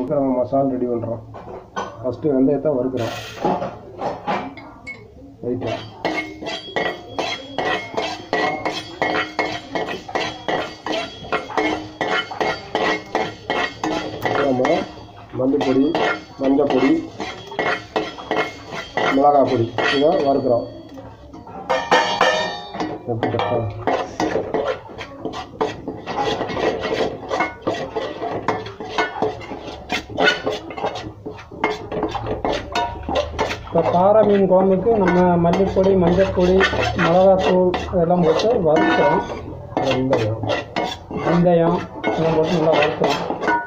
இப்போ நம்ம மசாலா ரெடி பண்ணுறோம் ஃபஸ்ட்டு வெந்தயத்தை வறுக்கிறோம் ரைட்டாக நம்ம மல்லிப்பொடி மஞ்சள் பொடி மிளகாய் பொடி இதை வறுக்கிறோம் எப்படி கஷ்டம் இப்போ கார மீன் குழம்புக்கு நம்ம மல்லிப்பொடி மஞ்சள்பொடி மிளகாத்தூள் இதெல்லாம் போட்டு வறுக்கிறோம் வெந்தயம் வெந்தயம் இதெல்லாம் போட்டு நல்லா வறுக்கிறோம்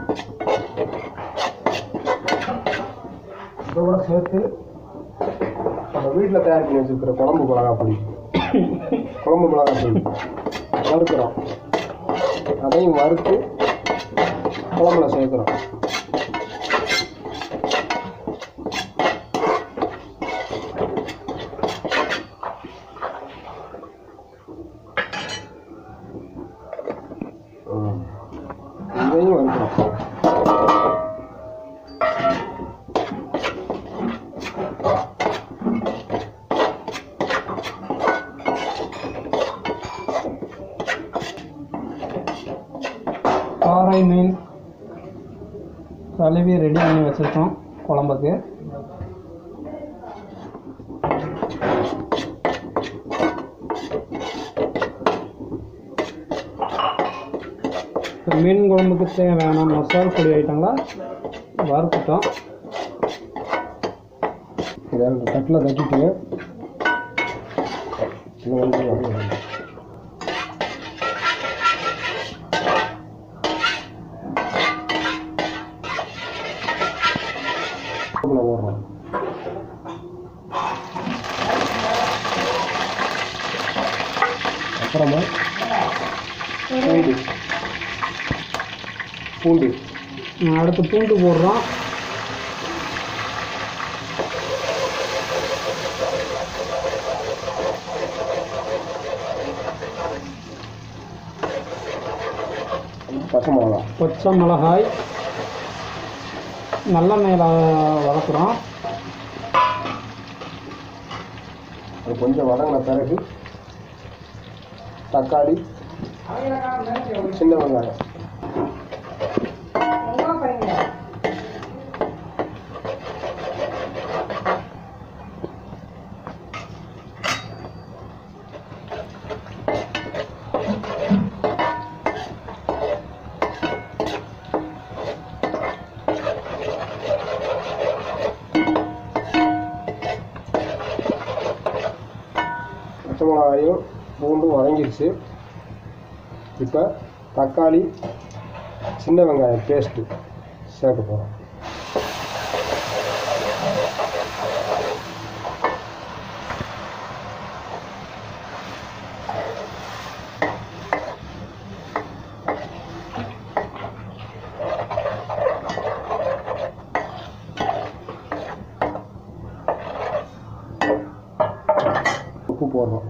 இதோட சேர்த்து நம்ம வீட்டில் தயார் பண்ணி வச்சுருக்கிற குழம்பு மிளகாய் பொடி குழம்பு மிளகாய் பொடி வறுக்கிறோம் அதையும் வறுத்து குழம்புல சேர்க்குறோம் ம். இதையும் வறுக்கிறோம் பாறை மீன் கழுவி ரெடி பண்ணி வச்சுருக்கோம் குழம்புக்கு இப்போ மீன் குழம்புக்கு தேவையான மசால் பொடி ஐட்டங்களை வறுத்துட்டோம் இதை அந்த தட்டில் தட்டிட்டு இது வந்து அப்படியே உள்ள போடுறோம் அப்புறமா பூண்டு பூண்டு உம், அடுத்து பூண்டு போடுறோம் பச்சை மிளகா பச்சை மிளகாய் நல்லெண்ணெயில் வளர்க்குறோம் அது கொஞ்சம் வதங்கின பிறகு தக்காளி சின்ன வெங்காயம் பச்சை மிளகாயும் பூண்டும் வதங்கிருச்சு இப்போ தக்காளி சின்ன வெங்காயம் பேஸ்ட்டு சேர்க்க போகிறோம் உப்பு போடுறோம்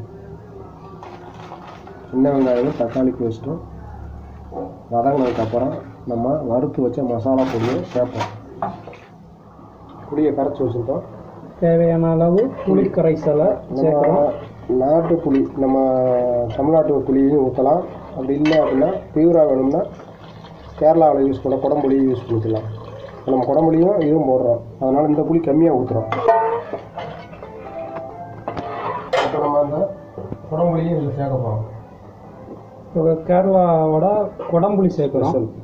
சின்ன வெங்காயமும் தக்காளி பேஸ்ட்டும் வதங்கினதுக்கப்புறம் நம்ம வறுத்து வச்ச மசாலா பொடியை சேர்ப்போம் பொடியை கரைச்சி வச்சுருக்கோம் தேவையான அளவு புளி கரைசலை நம்ம சேர்க்குறோம் நாட்டு புளி நம்ம தமிழ்நாட்டு புளியையும் ஊற்றலாம் அப்படி இல்லை அப்படின்னா பியூரா வேணும்னா கேரளாவில் யூஸ் பண்ண குடம்புளியும் யூஸ் பண்ணிக்கலாம் இப்ப நம்ம குடம்புளியும் இதுவும் போடுறோம் அதனால் இந்த புளி கம்மியாக ஊற்றுறோம் இப்போ நம்ம அந்த குடம்புளியும் இதில் சேர்க்க போகிறோம் இப்போ கேரளாவோட குடம்புளி சேர்க்குறோம் ஸ்பெஷல்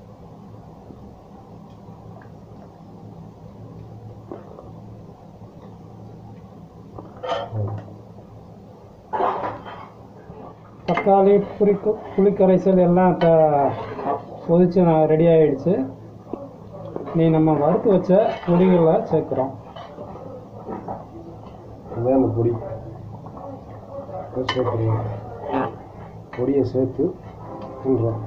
தக்காளி புளி புளி கரைசல் எல்லாம் இப்போ கொதிச்சு ரெடி ஆயிடுச்சு நீ நம்ம வறுத்து வச்ச பொடிகளை சேர்க்குறோம் இதுதான் அந்த பொடி இதை சேர்த்துருவோம் பொடியை சேர்த்து தின்றோம்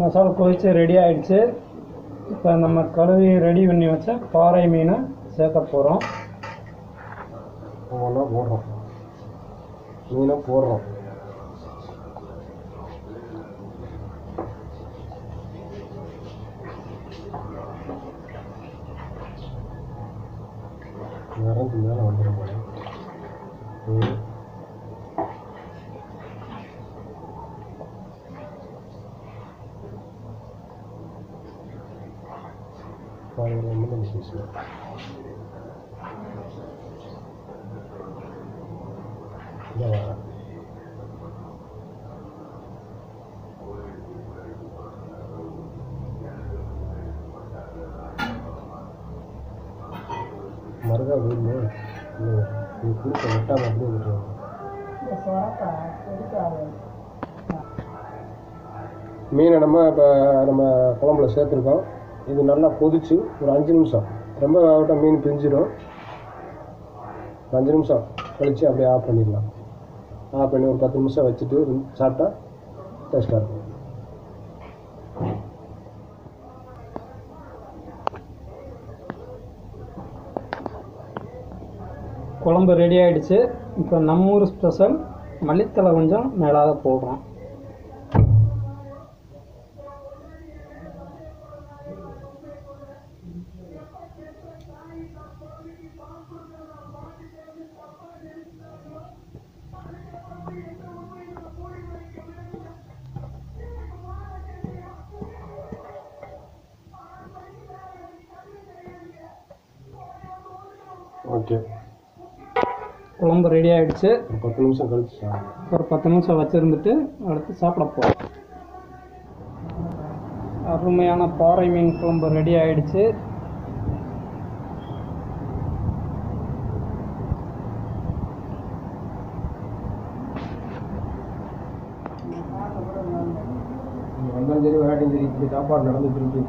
மசாலா கொதிச்சு ரெடி ஆயிடுச்சு இப்போ நம்ம கழுவி ரெடி பண்ணி வச்ச பாறை மீனை சேர்க்க போகிறோம் ஒவ்வொன்றா போடுறோம் மீனை போடுறோம் நிறைஞ்சு மேலே வந்துடும் போல ம். பாருங்க முன்னாடி பேசுவேன் இங்கே வரேன் மருகா வீடு நீ குளிக்க வெட்டாம அப்படியே விட்டுருவாங்க மீனை நம்ம இப்போ நம்ம குழம்புல சேர்த்துருக்கோம் இது நல்லா கொதிச்சு ஒரு அஞ்சு நிமிஷம் ரொம்ப வேகட்டும் மீன் பிரிஞ்சிடும் ஒரு அஞ்சு நிமிஷம் கழிச்சு அப்படியே ஆஃப் பண்ணிடலாம் ஆஃப் பண்ணி ஒரு பத்து நிமிஷம் வச்சுட்டு சாப்பிட்டா டேஸ்ட்டாக இருக்கும் குழம்பு ரெடி ஆயிடுச்சு இப்போ நம்ம ஊர் ஸ்பெஷல் மல்லித்தலை கொஞ்சம் மேலாக போடுறோம் ஓகே குழம்பு ரெடி ஆயிடுச்சு ஒரு பத்து நிமிஷம் கழிச்சு சாப்பிடலாம் ஒரு பத்து நிமிஷம் வச்சுருந்துட்டு அடுத்து சாப்பிட போகிறோம் அருமையான பாறை மீன் குழம்பு ரெடி ஆயிடுச்சு நீ வந்தாலும் சரி வராட்டியும் சரி இப்படி சாப்பாடு நடந்துட்டு இருக்கு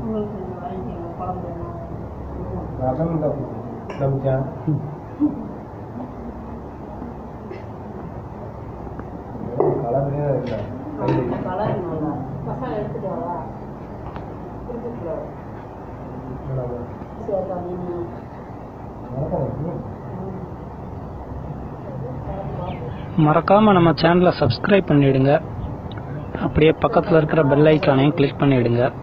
ரசம் தான் நமக்கா கலர்லேயே இல்லை மறக்காமல் நம்ம சேனலை சப்ஸ்கிரைப் பண்ணிவிடுங்க அப்படியே பக்கத்தில் இருக்கிற பெல் ஐக்கானையும் கிளிக் பண்ணிவிடுங்க